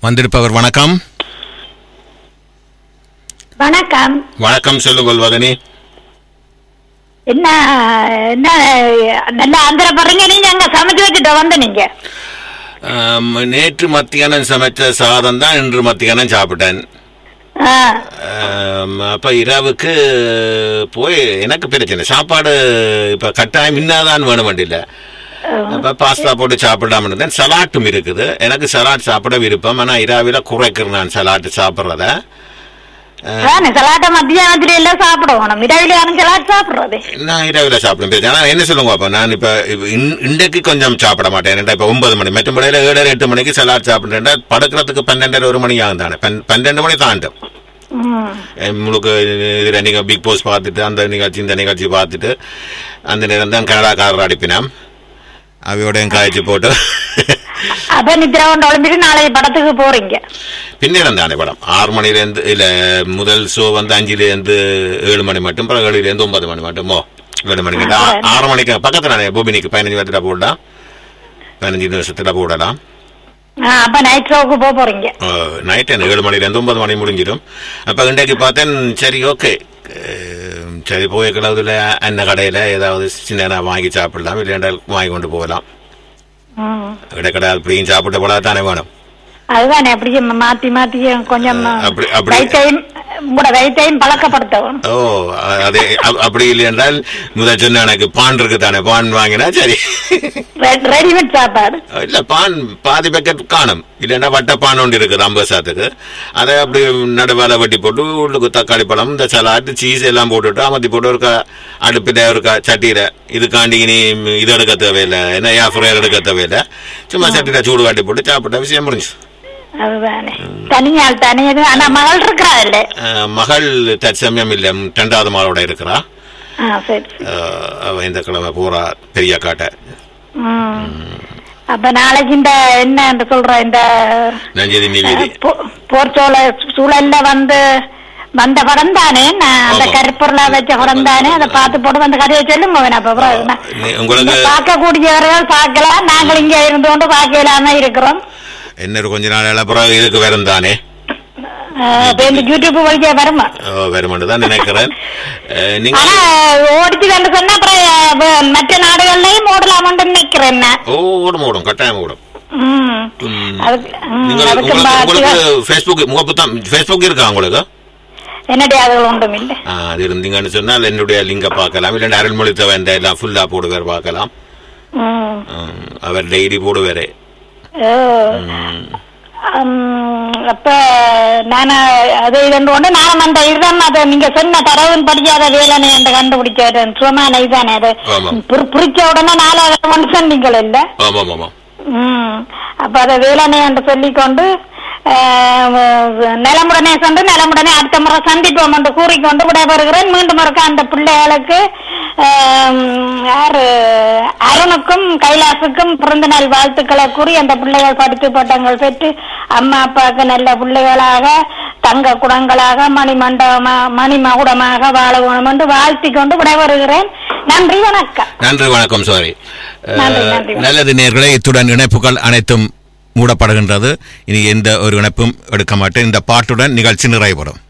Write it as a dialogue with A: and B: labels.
A: வந்திருப்பவர் வணக்கம்
B: வணக்கம்
A: வணக்கம் சொல்லுங்கள் வதனி
B: என்ன என்ன நல்லா ஆந்திரப்படுறீங்க நீங்க அங்க சமைச்சு வச்சுட்டு வந்து நீங்க
A: ஆம், நேற்று மத்தியானம் சமைச்ச சாதம் தான் இன்று மத்தியானம் சாப்பிட்டேன்
B: ஆ,
A: ஆம், அப்ப இரவுக்கு போய் எனக்கு பிரச்சனை சாப்பாடு இப்ப கட்டாயம் இன்னாதான் வேணும் வண்டியில் அப்ப பாஸ்தா போட்டு சாப்பிடாம இருந்தேன் சலாட்டும் இருக்குது எனக்கு சலாட் சாப்பிட விருப்பம் ஆனா இரவில குறைக்கிறேன் நான் சலாட் சாப்பிட்றத
B: அதானே சலாட்டை மத்தியானத்துல எல்லாம் சாப்பிடணும் இரவில யாரும் சலாட் சாப்பிடுறது
A: நான் இரவில் சாப்பிடும் பிரச்சனை ஆனா என்ன சொல்லுங்க அப்ப நான் இப்ப இப்ப இன்- இன்றைக்கு கொஞ்சம் சாப்பிட மாட்டேன் ஏன்டா இப்ப ஒன்பது மணி மற்ற முறையில ஏழரை எட்டு மணிக்கு சலாட் சாப்பிட்டேன்டா படுக்கிறதுக்கு பன்னெண்டரை ஒரு மணி ஆகும் தானே பன்- பன்னெண்டு மணி தாண்டும்
B: ம்.
A: உங்களுக்கு இதில் நீங்கள் பிக் பாஸ் பார்த்துட்டு அந்த நிகழ்ச்சி இந்த நிகழ்ச்சி பார்த்துட்டு அந்த நேரம் தான் கனடாக்காரர் அனுப்பினான் அவையோடையும் காய்ச்சி போட்டு
B: அப்ப நித்திர கொண்டு உழம்பிட்டு நாளைக்கு படத்துக்கு போறீங்க
A: பின்னேரம் தானே படம் ஆறு மணிலேருந்து இல்லை முதல் ஷோ வந்து அஞ்சுலேருந்து ஏழு மணி மட்டும் அப்புறம் ஏழுலேருந்து ஒன்பது மணி மட்டுமோ ஏழு மணிக்கு ஆ- ஆறு மணிக்கு பக்கத்தில் நானே பூமினிக்கு பதினஞ்சு வருஷத்தில் போடலாம் பதினஞ்சு வருஷத்தில் போடலாம்
B: ஆ, அப்ப நைட் ஷோக்கு போக போறீங்க
A: நைட் ஏழு மணிலேருந்து ஒன்பது மணி முடிஞ்சிடும் அப்போ இன்றைக்கு பார்த்தேன் சரி ஓகே சரி போய் கிளவுல அன்ன கடையில் ஏதாவது சின்ன வாங்கி சாப்பிடலாம் இல்லைண்டா வாங்கி கொண்டு போகலாம்
B: ம்.
A: இடைக்கடை அப்படியும் சாப்பிட்ட போல தானே வேணும்
B: அதுதானே அப்படியே மாத்தி மாத்தி கொஞ்சம்
A: அப்படி- அப்படி-
B: வயிற்றையும் உங்களோட வயிற்றையும் பழக்கப்படுத்தவும்
A: ஓ அ- அதே அ- அப்படி இல்லை என்றால் முதல் சொன்ன எனக்கு பான் இருக்கு தானே பான் வாங்கினா சரி
B: ரெ- ரெடிமேட் சாப்பாடு
A: இல்ல பான் பாதி பேக்கெட் காணும் இல்லைன்னா வட்ட பான் ஒன்று இருக்குது ஐம்பது சாத்துக்கு அதை அப்படி நடுவால வெட்டி போட்டு உள்ளுக்கு தக்காளி பழம் இந்த சலாட்டு சீஸ் எல்லாம் போட்டுட்டு அமர்த்தி போட்டு ஒரு க- அடுப்பில் ஒரு க- சட்டியில இதுக்காண்டி இனி இது எடுக்க தேவையில்லை என்ன ஏன் ஃப்ரையர் எடுக்க தேவையில்லை சும்மா சட்டியில சூடு காட்டி போட்டு சாப்பிட்ட விஷயம் முடிஞ்சு
B: அதுதானே தனியாள் தனியது ஆனா மகள் இருக்கிறாள்
A: அஹ், மகள் தற்சமயம் இல்லை ரெண்டாவது மாளோட இருக்கிறா
B: ஆ சரி
A: அஹ், அவ இந்த கிழமை பூரா பெரிய காட்டை
B: ம். அப்ப நாளைக்கு இந்த என்ன என்று சொல்ற இந்த
A: நஞ்சதி நிவேதி
B: போ- போர் சோழ சூழல்ல வந்து வந்த படம் தானே நான் அந்த
A: ஆமா.
B: கருப்பொருளா வச்ச படம் தானே அதை பார்த்து போட்டு அந்த கதையை சொல்லுங்க வேணா அப்ப அப்புறம் என்ன?
A: நீ- உங்களுக்கு
B: பார்க்கக்கூடியவர்கள் பார்க்கலாம் நாங்கள் இங்க இருந்து கொண்டு பார்க்க இல்லாம இருக்கிறோம்
A: இன்னொரு கொஞ்ச நாள் பிறகு இதுக்கு வரும் தானே
B: அஹ், இப்ப இந்த யூடியூப் வழியா வருமா
A: வருமென்று தான் நினைக்கிறேன் அஹ், நீங்க
B: ஆனா ஓடிச்சு கண்டு சொன்னா அப்புறம் அஹ், மற்ற நாடுகள்லயும் ஓடலாமன்னு நினைக்கிறேன் நான்.
A: ஓ ஓடும் ஓடும் கட்டாயம் ஓடும்
B: ம்.
A: ம்.
B: அதுக்கு ம்,
A: நீங்கள்
B: அதுக்கு
A: உங்களுக்கு
B: பாத்து-
A: உங்களுக்கு ஃபேஸ்புக் முகப்பு தான் ஃபேஸ்புக் இருக்கா உங்களுக்கு
B: என்னுடைய அதுகள் ஒன்றும் இல்லை
A: ஆ, அது இருந்தீங்கன்னு சொன்னால் என்னுடைய லிங்கை பார்க்கலாம் இல்லை அருள்மொழி தவந்த எல்லாம் ஃபுல்லாக போடுவார் பார்க்கலாம்
B: ம்.
A: ம், அவர் டெய்லி போடுவார்
B: ஓ. ம், அப்ப நான் அது இதண்டு கொண்டு நானும் அந்த இதுதான் அதை நீங்க சொன்ன தரவின் படிக்காத வேலனை என்று கண்டுபிடிச்சேன் சுமான இதுதானே அது
A: ஆமாம்.
B: புரி- புரிச்ச உடனே நாலாவது மனுஷன் நீங்கள் இல்ல
A: ஆமாம் ஆமாம்
B: ம். அப்ப அதை வேலனை என்று சொல்லிக்கொண்டு ஆஹ், நலமுடனே சென்று நலமுடனே அடுத்த முறை சந்திப்போம் என்று கூறிக்கொண்டு விடைபெறுகிறேன் மீண்டும் இருக்க அந்த பிள்ளைகளுக்கு ஆஹ், யாரு அருணுக்கும் கைலாசுக்கும் பிறந்த நாள் வாழ்த்துக்களை கூறி அந்த பிள்ளைகள் படித்து பட்டங்கள் பெற்று அம்மா அப்பாவுக்கு நல்ல பிள்ளைகளாக தங்க குடங்களாக மணி மண்டபமா மணி மகுடமாக வாழ வேணும் என்று வாழ்த்திக் கொண்டு விடைபெறுகிறேன் நன்றி வணக்கம்
A: நன்றி வணக்கம் சாரி
B: நன்றி, நன்றி.
A: நல்லது நேர்களே இத்துடன் இணைப்புகள் அனைத்தும் மூடப்படுகின்றது இனி எந்த ஒரு இணைப்பும் எடுக்க மாட்டேன் இந்த பாட்டுடன் நிகழ்ச்சி நிறைவுறும்